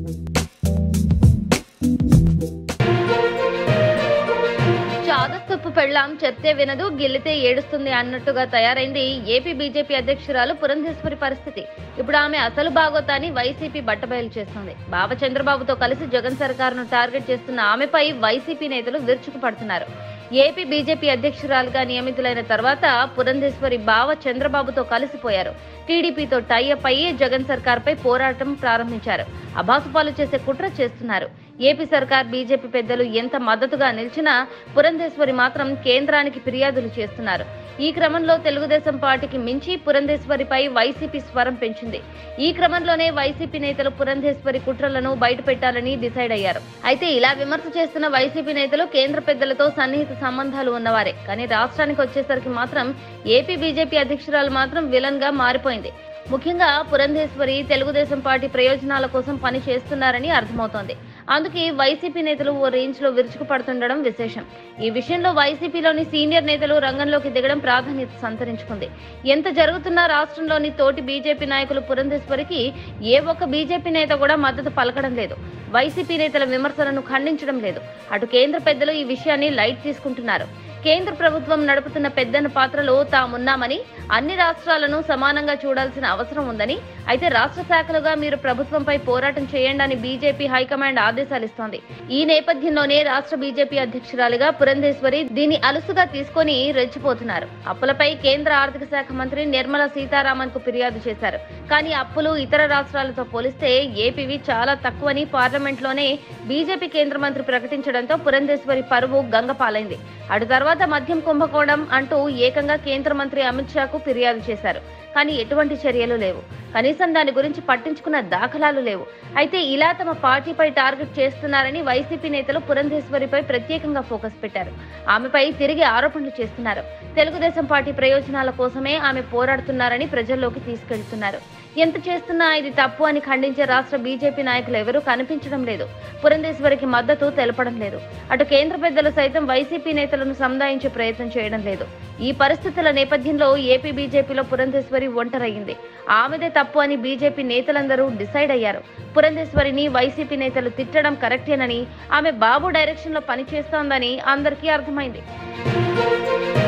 చాదస్తపు పెళ్ళాం చెప్తే వినదు గిల్లితే ఏడుస్తుంది అన్నట్టుగా తయారైంది ఏపీ బీజేపీ అధ్యక్షురాలు పురంధేశ్వరి పరిస్థితి ఇప్పుడు ఆమె అసలు బాగోతాని వైసీపీ బట్టబయలు చేస్తుంది బాబా చంద్రబాబుతో కలిసి జగన్ సర్కారును టార్గెట్ చేస్తున్న ఆమెపై వైసీపీ నేతలు విరుచుకుపడుతున్నారు ఏపీ బీజేపీ అధ్యక్షురాలుగా నియమితులైన తర్వాత పురంధేశ్వరి బావ చంద్రబాబుతో కలిసిపోయారు టీడీపీతో టైఅప్ అయ్యి జగన్ సర్కార్పై పోరాటం ప్రారంభించారు అభాసుపాలు చేసే కుట్ర చేస్తున్నారు ఏపీ సర్కార్ బీజేపీ పెద్దలు ఎంత మద్దతుగా నిలిచినా పురంధేశ్వరి మాత్రం కేంద్రానికి ఫిర్యాదులు చేస్తున్నారు ఈ క్రమంలో తెలుగుదేశం పార్టీకి మించి పురంధేశ్వరిపై వైసీపీ స్వరం పెంచింది ఈ క్రమంలోనే వైసీపీ నేతలు పురంధేశ్వరి కుట్రలను బయటపెట్టాలని డిసైడ్ అయ్యారు అయితే ఇలా విమర్శ చేస్తున్న వైసీపీ నేతలు కేంద్ర పెద్దలతో సన్నిహిత సంబంధాలు ఉన్నవారే కానీ రాష్ట్రానికి వచ్చేసరికి మాత్రం ఏపీ బీజేపీ అధ్యక్షురాలు మాత్రం విలన్ గా మారిపోయింది ముఖ్యంగా పురంధేశ్వరి తెలుగుదేశం పార్టీ ప్రయోజనాల కోసం పని చేస్తున్నారని అర్థమవుతోంది అందుకే వైసీపీ నేతలు ఓ రేంజ్ లో విరుచుకుపడుతుండడం విశేషం ఈ విషయంలో వైసీపీలోని సీనియర్ నేతలు రంగంలోకి దిగడం ప్రాధాన్యత సంతరించుకుంది ఎంత జరుగుతున్నా రాష్ట్రంలోని తోటి బీజేపీ నాయకులు పురంధేశ్వరికి ఏ ఒక్క బీజేపీ నేత కూడా మద్దతు పలకడం లేదు వైసీపీ నేతల విమర్శలను ఖండించడం లేదు అటు కేంద్ర పెద్దలు ఈ విషయాన్ని లైట్ తీసుకుంటున్నారు కేంద్ర ప్రభుత్వం నడుపుతున్న పెద్దన్న పాత్రలో తామున్నామని అన్ని రాష్ట్రాలను సమానంగా చూడాల్సిన అవసరం ఉందని అయితే రాష్ట్ర శాఖలుగా మీరు ప్రభుత్వంపై పోరాటం చేయండి అని బీజేపీ హైకమాండ్ ఆదేశాలు ఇస్తోంది ఈ నేపథ్యంలోనే రాష్ట్ర బీజేపీ అధ్యక్షురాలిగా పురంధేశ్వరి దీన్ని అలుసుగా తీసుకొని రెచ్చిపోతున్నారు అప్పులపై కేంద్ర ఆర్థిక శాఖ మంత్రి నిర్మలా సీతారామన్ కు ఫిర్యాదు చేశారు కానీ అప్పులు ఇతర రాష్ట్రాలతో పోలిస్తే ఏపీవి చాలా తక్కువని పార్లమెంట్ లోనే బీజేపీ కేంద్ర మంత్రి ప్రకటించడంతో పురంధేశ్వరి పరువు గంగపాలైంది అటు తర్వాత మద్యం కుంభకోణం అంటూ ఏకంగా కేంద్ర మంత్రి అమిత్ షాకు ఫిర్యాదు చేశారు కానీ ఎటువంటి చర్యలు లేవు కనీసం దాని గురించి పట్టించుకున్న దాఖలాలు లేవు అయితే ఇలా తమ పార్టీపై టార్గెట్ చేస్తున్నారని వైసీపీ నేతలు పురంధేశ్వరిపై ప్రత్యేకంగా ఫోకస్ పెట్టారు ఆమెపై తిరిగి ఆరోపణలు చేస్తున్నారు తెలుగుదేశం పార్టీ ప్రయోజనాల కోసమే ఆమె పోరాడుతున్నారని ప్రజల్లోకి తీసుకెళ్తున్నారు ఎంత చేస్తున్నా ఇది తప్పు అని ఖండించే రాష్ట్ర బీజేపీ నాయకులు ఎవరూ కనిపించడం లేదు పురంధేశ్వరికి మద్దతు తెలపడం లేదు అటు కేంద్ర పెద్దలు సైతం వైసీపీ నేతలను సముదాయించే ప్రయత్నం చేయడం లేదు ఈ పరిస్థితుల నేపథ్యంలో ఏపీ బీజేపీలో పురంధేశ్వరి ఒంటరయ్యింది ఆమెదే తప్పు అని బీజేపీ నేతలందరూ డిసైడ్ అయ్యారు పురంధేశ్వరిని వైసీపీ నేతలు తిట్టడం కరెక్టేనని ఆమె బాబు డైరెక్షన్ లో పనిచేస్తోందని అందరికీ అర్థమైంది